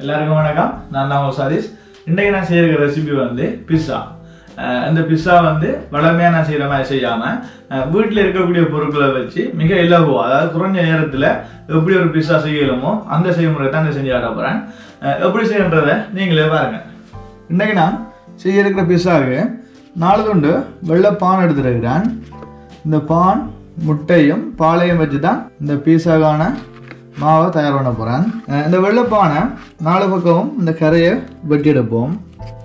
எல்லாருக்கும் வணக்கம் நான் தான் உங்க சதீஷ் இன்றைக்கு நான் செய்கிற ரெசிபி வந்து பிஸ்ஸா இந்த பிஸ்ஸா வந்து வளமையாக நான் செய்கிற மாதிரி செய்யாமல் வீட்டில் இருக்கக்கூடிய பொருட்களை வச்சு மிக இலகுவா அதாவது குறைஞ்ச நேரத்தில் எப்படி ஒரு பிஸ்ஸா செய்யலுமோ அந்த செய்முறை தான் நான் செஞ்சு காட்ட போகிறேன் எப்படி செய்யன்றதை நீங்களே பாருங்க இன்றைக்கு நான் செய்ய இருக்கிற பிஸ்ஸாவுக்கு நாலு துண்டு வெள்ளை பான் எடுத்துருக்கிறேன் இந்த பான் முட்டையும் பாலையும் வச்சு தான் இந்த பீஸாக்கான மாவை தயார் பண்ண போகிறேன் இந்த வெள்ளைப்பானை நாலு பக்கமும் இந்த கரையை வெட்டி எடுப்போம்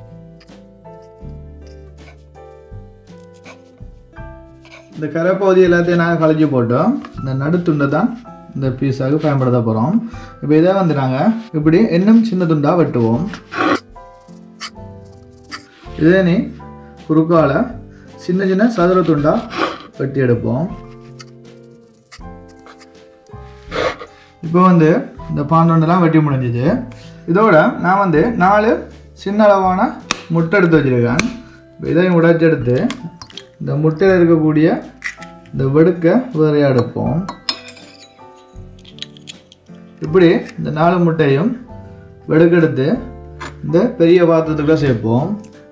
இந்த கரை பகுதி எல்லாத்தையும் நாங்கள் கழிச்சு போட்டோம் இந்த நடுத்துண்டை தான் இந்த பீஸாவுக்கு பயன்படுத்த போகிறோம் இப்போ இதை வந்து நாங்கள் இப்படி இன்னும் சின்ன துண்டாக வெட்டுவோம் இதே நீ குறுக்கால சின்ன சின்ன சதுர துண்டாக வெட்டி எடுப்போம் இப்போ வந்து இந்த பாண்டொண்டெல்லாம் வெட்டி முடிஞ்சுது இதோட நான் வந்து நாலு சின்ன அளவான முட்டை எடுத்து வச்சுருக்கேன் இப்போ இதையும் உடைச்சி எடுத்து இந்த முட்டையில் இருக்கக்கூடிய இந்த வெடுக்க வேறையாக எடுப்போம் இப்படி இந்த நாலு முட்டையும் வெடுக்கெடுத்து இந்த பெரிய பாத்திரத்துக்குள்ள சேர்ப்போம்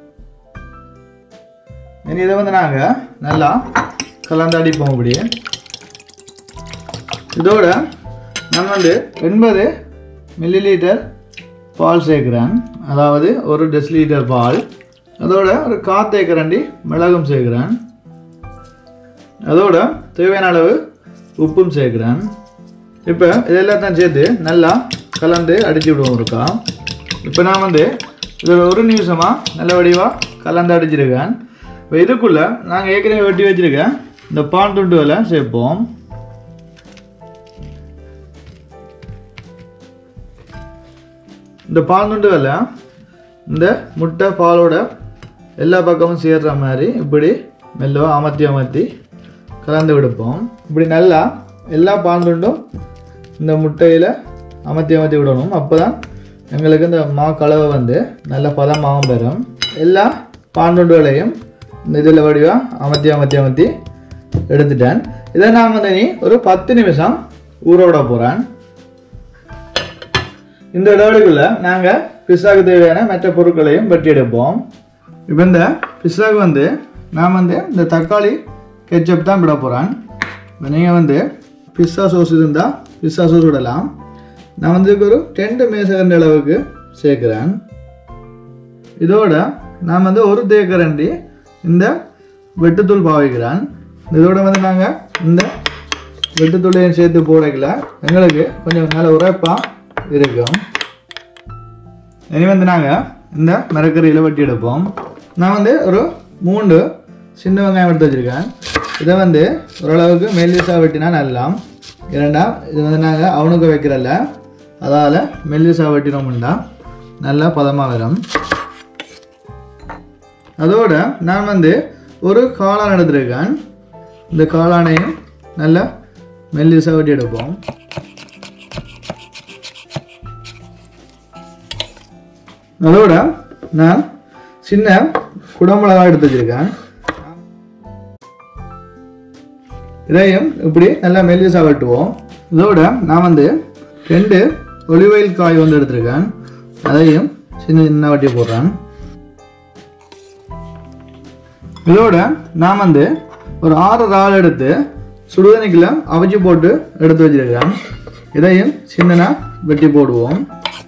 இனி இதை வந்து நாங்கள் நல்லா கலந்து அடிப்போம் இப்படி இதோட நான் வந்து எண்பது மில்லி லிட்டர் பால் சேர்க்குறேன் அதாவது ஒரு டெஸ் லிட்டர் பால் அதோட ஒரு காத்தை கரண்டி மிளகும் சேர்க்குறேன் அதோட தேவையான அளவு உப்பும் சேர்க்குறேன் இப்போ இதெல்லாத்தையும் சேர்த்து நல்லா கலந்து அடித்து விடுவோம் இருக்கா இப்போ நான் வந்து இதில் ஒரு நிமிஷமாக நல்ல வடிவாக கலந்து அடிச்சிருக்கேன் இப்போ இதுக்குள்ளே நாங்கள் ஏற்கனவே வெட்டி வச்சுருக்கேன் இந்த பான் துண்டுகளை சேர்ப்போம் இந்த பால் துண்டுகளை இந்த முட்டை பாலோட எல்லா பக்கமும் சேர்ற மாதிரி இப்படி மெல்லவாக அமர்த்தி அமர்த்தி கலந்து விடுப்போம் இப்படி நல்லா எல்லா பால் துண்டும் இந்த முட்டையில் அமர்த்தி அமர்த்தி விடணும் அப்போ தான் எங்களுக்கு இந்த மா கலவை வந்து நல்ல பதமாகவும் பெறும் எல்லா பாண்டுண்டுகளையும் இந்த இதில் வடிவாக அமர்த்தி அமர்த்தி அமர்த்தி எடுத்துட்டேன் இதை நான் வந்து நீ ஒரு பத்து நிமிஷம் ஊற விட போகிறேன் இந்த இடைவெளிக்குள்ள நாங்கள் பிஸ்ஸாவுக்கு தேவையான மற்ற பொருட்களையும் வெட்டி எடுப்போம் இப்போ இந்த பிஸ்ஸாவுக்கு வந்து நான் வந்து இந்த தக்காளி கெச்சப் தான் விட போகிறேன் இப்போ நீங்கள் வந்து பிஸ்ஸா சோஸ் இருந்தால் பிஸ்ஸா சோஸ் விடலாம் நான் வந்து இதுக்கு ஒரு ரெண்டு மேசகரண்டி அளவுக்கு சேர்க்குறேன் இதோட நான் வந்து ஒரு தேக்கரண்டி இந்த வெட்டுத்தூள் பாவிக்கிறேன் இதோட வந்து நாங்கள் இந்த வெட்டுத்தூளையும் சேர்த்து போடக்கல எங்களுக்கு கொஞ்சம் நல்ல உரைப்பாக இருக்கும் இனி வந்து நாங்கள் இந்த மரக்கறியில் வெட்டி எடுப்போம் நான் வந்து ஒரு மூன்று சின்ன வெங்காயம் எடுத்து வச்சுருக்கேன் இதை வந்து ஓரளவுக்கு மெல்லிசாக வெட்டினா நல்லா இரண்டாம் இது வந்து நாங்கள் அவனுக்கு வைக்கிறல்ல அதால் மெல்லிசாக வெட்டினோம்னா நல்லா பதமாக வரும் அதோட நான் வந்து ஒரு காளான் எடுத்துருக்கேன் இந்த காளானையும் நல்லா மெல்லிசாக வெட்டி எடுப்போம் அதோட நான் சின்ன குடமிளகா எடுத்து வச்சிருக்கேன் இதையும் இப்படி நல்லா மெல்லிசா வெட்டுவோம் இதோட நான் வந்து ரெண்டு ஒலிவயில் காய் வந்து எடுத்திருக்கேன் அதையும் சின்ன சின்ன வட்டி போடுறேன் இதோட நான் வந்து ஒரு ஆறு இறால் எடுத்து சுடுதண்ணிக்குள்ள அவிச்சு போட்டு எடுத்து வச்சிருக்கேன் இதையும் சின்னனா வெட்டி போடுவோம்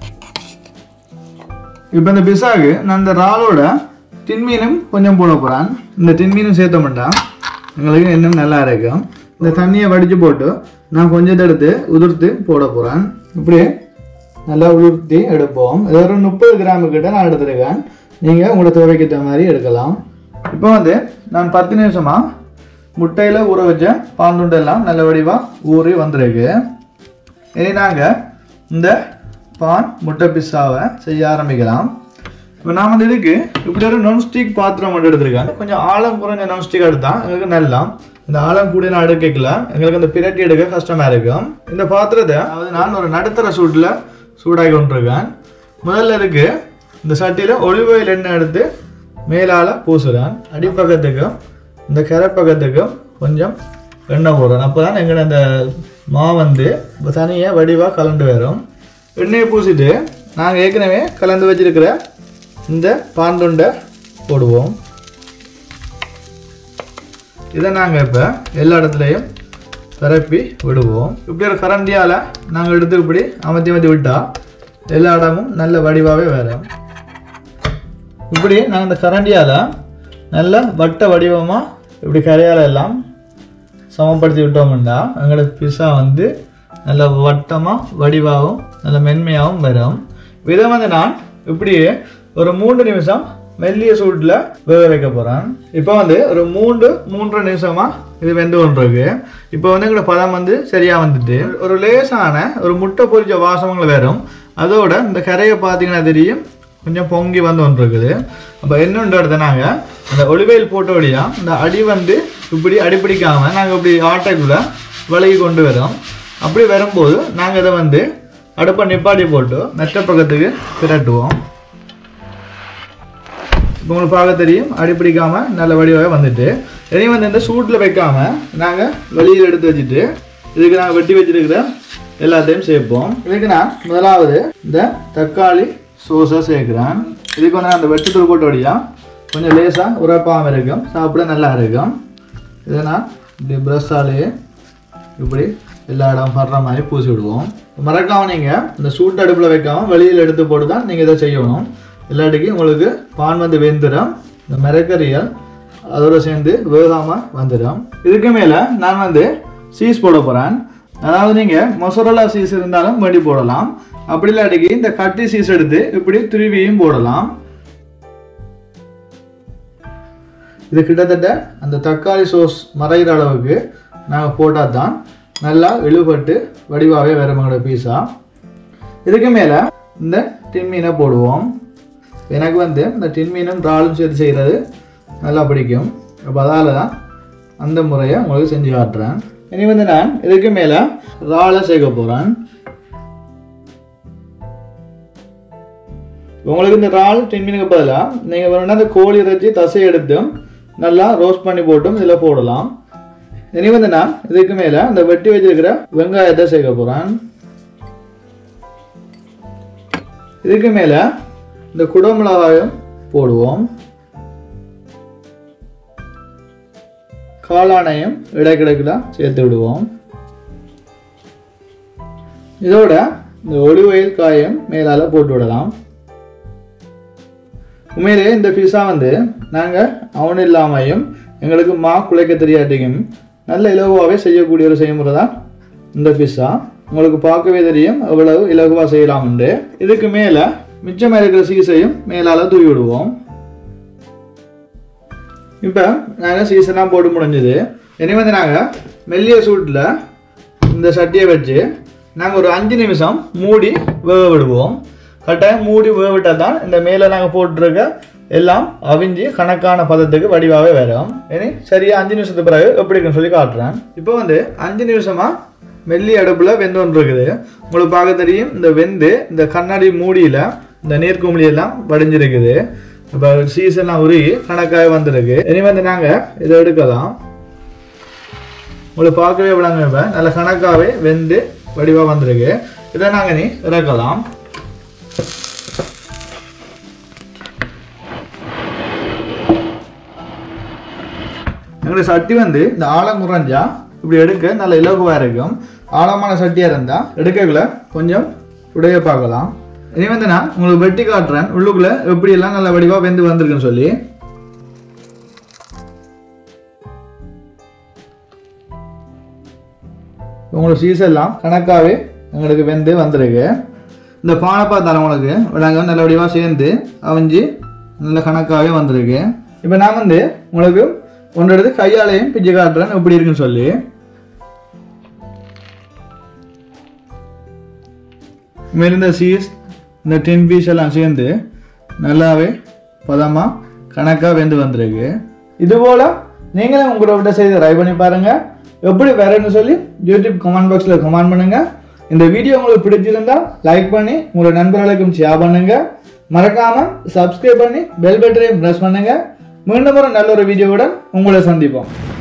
இப்போ இந்த பிசாக்கு நான் இந்த இறாலோட டின்மீனும் கொஞ்சம் போட போகிறேன் இந்த டின்மீனும் சேர்த்தோம்னா எங்களுக்கு இன்னும் நல்லா இருக்கும் இந்த தண்ணியை வடித்து போட்டு நான் கொஞ்சத்தை எடுத்து உதிர்த்து போட போகிறேன் இப்படி நல்லா உதிர்த்தி எடுப்போம் இது ஒரு முப்பது கிராமு கிட்ட நான் எடுத்துருக்கேன் நீங்கள் உங்களோட தேவைக்கு ஏற்ற மாதிரி எடுக்கலாம் இப்போ வந்து நான் பத்து நிமிஷமாக முட்டையில் ஊற வச்ச பாந்துண்டெல்லாம் நல்ல வடிவாக ஊறி வந்திருக்கு இனி நாங்கள் இந்த பான் முட்டை பிஸ்ஸாவை செய்ய ஆரம்பிக்கலாம் இப்போ நான் வந்து இதுக்கு இப்படி ஒரு நான்ஸ்டிக் பாத்திரம் மட்டும் எடுத்திருக்கேன் கொஞ்சம் ஆழம் குறைஞ்ச நான்ஸ்டிக் எடுத்தா எங்களுக்கு நல்லா இந்த ஆழம் கூட நான் எடுக்கல எங்களுக்கு அந்த பிரட்டி எடுக்க கஷ்டமாக இருக்கும் இந்த பாத்திரத்தை அதாவது நான் ஒரு நடுத்தர சூட்டில் சூடாகி கொண்டிருக்கேன் முதல்ல இதுக்கு இந்த சட்டியில் ஒலிவ் ஆயில் எண்ணெய் எடுத்து மேலால் பூசுகிறேன் அடிப்பக்கத்துக்கும் இந்த கரை பக்கத்துக்கும் கொஞ்சம் எண்ணெய் போடுறேன் அப்போ தான் எங்களை அந்த மா வந்து தனியாக வடிவாக கலண்டு வரும் எண்ணெயை பூசிட்டு நாங்கள் ஏற்கனவே கலந்து வச்சிருக்கிற இந்த பாண்டுண்டை போடுவோம் இதை நாங்கள் இப்போ எல்லா இடத்துலையும் பரப்பி விடுவோம் இப்படி ஒரு கரண்டியால் நாங்கள் எடுத்து இப்படி அமர்த்தி அமர்த்தி விட்டால் எல்லா இடமும் நல்ல வடிவாகவே வரும் இப்படி நாங்கள் இந்த கரண்டியால் நல்ல வட்ட வடிவமாக இப்படி கரையால் எல்லாம் சமப்படுத்தி விட்டோம்னா எங்களுக்கு பிஸா வந்து நல்ல வட்டமாக வடிவாகவும் நல்ல மென்மையாகவும் வரும் இதை வந்து நான் இப்படியே ஒரு மூன்று நிமிஷம் மெல்லிய சூட்டில் வேக வைக்க போகிறேன் இப்போ வந்து ஒரு மூன்று மூன்றரை நிமிஷமாக இது வெந்து கொண்டிருக்கு இப்போ வந்து எங்களோட பதம் வந்து சரியாக வந்துட்டு ஒரு லேசான ஒரு முட்டை பொரிச்ச வாசகங்கள் வரும் அதோட இந்த கரையை பார்த்தீங்கன்னா தெரியும் கொஞ்சம் பொங்கி வந்து ஒன்று இருக்குது அப்போ என்னொன்று எடுத்த நாங்கள் அந்த ஒளிவெயில் போட்டபடியா இந்த அடி வந்து இப்படி அடிப்பிடிக்காமல் நாங்கள் இப்படி ஆட்டைக்குள்ளே விலகி கொண்டு வரோம் அப்படி வரும்போது நாங்கள் இதை வந்து அடுப்பை நிப்பாட்டி போட்டு மெட்ட பக்கத்துக்கு திரட்டுவோம் இப்போ உங்களுக்கு பார்க்க தெரியும் அடிப்பிடிக்காம நல்ல வடிவாக வந்துட்டு இதையும் வந்து இந்த சூட்டில் வைக்காம நாங்கள் வெளியில் எடுத்து வச்சுட்டு இதுக்கு நாங்கள் வெட்டி வச்சிருக்கிற எல்லாத்தையும் சேர்ப்போம் இதுக்கு நான் முதலாவது இந்த தக்காளி சோஸை சேர்க்குறேன் இதுக்கு வந்து அந்த வெட்டுத்தூள் போட்ட வழியா கொஞ்சம் லேசாக உரப்பாமல் இருக்கும் சாப்பிட நல்லா இருக்கும் இதை நான் இப்படி ப்ரஷ்ஷாலேயே இப்படி எல்லா இடம் படுற மாதிரி பூசி விடுவோம் மறக்காம நீங்கள் இந்த சூட்டு அடுப்பில் வைக்காம வெளியில் எடுத்து போட்டு தான் நீங்கள் இதை செய்யணும் இல்லாட்டிக்கு உங்களுக்கு பான் வந்து வெந்துடும் இந்த மிரக்கறிகள் அதோட சேர்ந்து வேகாமல் வந்துடும் இதுக்கு மேலே நான் வந்து சீஸ் போட போகிறேன் அதாவது நீங்கள் மொசரலா சீஸ் இருந்தாலும் வண்டி போடலாம் அப்படி இல்லாட்டிக்கு இந்த கட்டி சீஸ் எடுத்து இப்படி திருவியும் போடலாம் இது கிட்டத்தட்ட அந்த தக்காளி சோஸ் மறைகிற அளவுக்கு நாங்கள் போட்டால் தான் நல்லா இழுபட்டு வடிவாகவே வேறு எங்களோட பீஸா இதுக்கு மேலே இந்த டின்மீனை போடுவோம் எனக்கு வந்து இந்த டின்மீனும் இறாலும் சேர்த்து செய்கிறது நல்லா பிடிக்கும் அப்போ அதால் தான் அந்த முறையை உங்களுக்கு செஞ்சு காட்டுறேன் இனி வந்து நான் இதுக்கு மேலே இறாலை சேர்க்க போகிறேன் உங்களுக்கு இந்த இறால் டின்மீனுக்கு பதிலாக நீங்கள் வேணும்னா இந்த கோழி இறைச்சி தசை எடுத்தும் நல்லா ரோஸ்ட் பண்ணி போட்டும் இதில் போடலாம் இனி வந்து நான் இதுக்கு மேலே இந்த வெட்டி வச்சிருக்கிற வெங்காயத்தை சேர்க்க போகிறேன் இதுக்கு மேலே இந்த குடமிளகாயும் போடுவோம் காளானையும் இடைக்கிடக்கில் சேர்த்து விடுவோம் இதோட இந்த ஒளிவயல் காயம் மேலால் போட்டு விடலாம் உண்மையிலே இந்த பிஸா வந்து நாங்கள் அவன் இல்லாமையும் எங்களுக்கு மா குலைக்க தெரியாட்டியும் நல்ல இலகுவாகவே செய்யக்கூடிய ஒரு செய்முறை தான் இந்த பிஸா உங்களுக்கு பார்க்கவே தெரியும் எவ்வளவு இலகுவாக செய்யலாம்ண்டு இதுக்கு மேலே மிச்சம் இருக்கிற சீசையும் மேலால் தூவி விடுவோம் இப்போ நாங்கள் சீசனாக போட்டு முடிஞ்சது இனி வந்து நாங்கள் மெல்லிய சூட்டில் இந்த சட்டியை வச்சு நாங்கள் ஒரு அஞ்சு நிமிஷம் மூடி வேக விடுவோம் கட்டாயம் மூடி வேக விட்டால் தான் இந்த மேலே நாங்கள் போட்டிருக்க எல்லாம் அவிஞ்சு கணக்கான பதத்துக்கு வடிவாகவே வரும் இனி சரியா அஞ்சு நிமிஷத்துக்கு பிறகு எப்படி இருக்குன்னு சொல்லி காட்டுறேன் இப்போ வந்து அஞ்சு நிமிஷமா மெல்லி அடுப்பில் வெந்து ஒன்று இருக்குது உங்களுக்கு பார்க்க தெரியும் இந்த வெந்து இந்த கண்ணாடி மூடியில் இந்த நீர்க்குமிழி எல்லாம் வடிஞ்சிருக்குது இப்போ சீசன்லாம் உருகி கணக்காக வந்திருக்கு இனி வந்து நாங்கள் இதை எடுக்கலாம் உங்களுக்கு பார்க்கவே விடாங்க இப்போ நல்ல கணக்காகவே வெந்து வடிவாக வந்திருக்கு இதை நாங்கள் நீ இறக்கலாம் எங்களுடைய சட்டி வந்து இந்த ஆழம் குறைஞ்சா இப்படி எடுக்க நல்ல இலகுவாக இருக்கும் ஆழமான சட்டியாக இருந்தால் எடுக்கக்குள்ள கொஞ்சம் உடைய பார்க்கலாம் இனி வந்து நான் உங்களுக்கு வெட்டி காட்டுறேன் உள்ளுக்குள்ள எப்படியெல்லாம் நல்ல வடிவாக வெந்து வந்திருக்குன்னு சொல்லி உங்களுக்கு சீசெல்லாம் கணக்காகவே எங்களுக்கு வெந்து வந்திருக்கு இந்த பானை பார்த்தாலும் உங்களுக்கு விடாங்க நல்ல வடிவாக சேர்ந்து அவிஞ்சு நல்ல கணக்காகவே வந்திருக்கு இப்போ நான் வந்து உங்களுக்கு ஒன்று எடுத்து கையாலையும் பிஞ்சு காட்டுறேன் எப்படி இருக்குன்னு சொல்லி இந்த சீஸ் இந்த டென் பீஸ் எல்லாம் சேர்ந்து நல்லாவே பதமாக கணக்காக வெந்து வந்திருக்கு இதுபோல் நீங்களும் உங்களோட விட்ட செய்து ட்ரை பண்ணி பாருங்க எப்படி வேறன்னு சொல்லி யூடியூப் கமெண்ட் பாக்ஸில் கமெண்ட் பண்ணுங்க இந்த வீடியோ உங்களுக்கு பிடிச்சிருந்தா லைக் பண்ணி உங்களோட நண்பர்களுக்கும் ஷேர் பண்ணுங்க மறக்காம சப்ஸ்கிரைப் பண்ணி பெல் பட்டனையும் ப்ரெஸ் பண்ணுங்க மீண்டும் ஒரு நல்ல ஒரு வீடியோவுடன் உங்களை சந்திப்போம்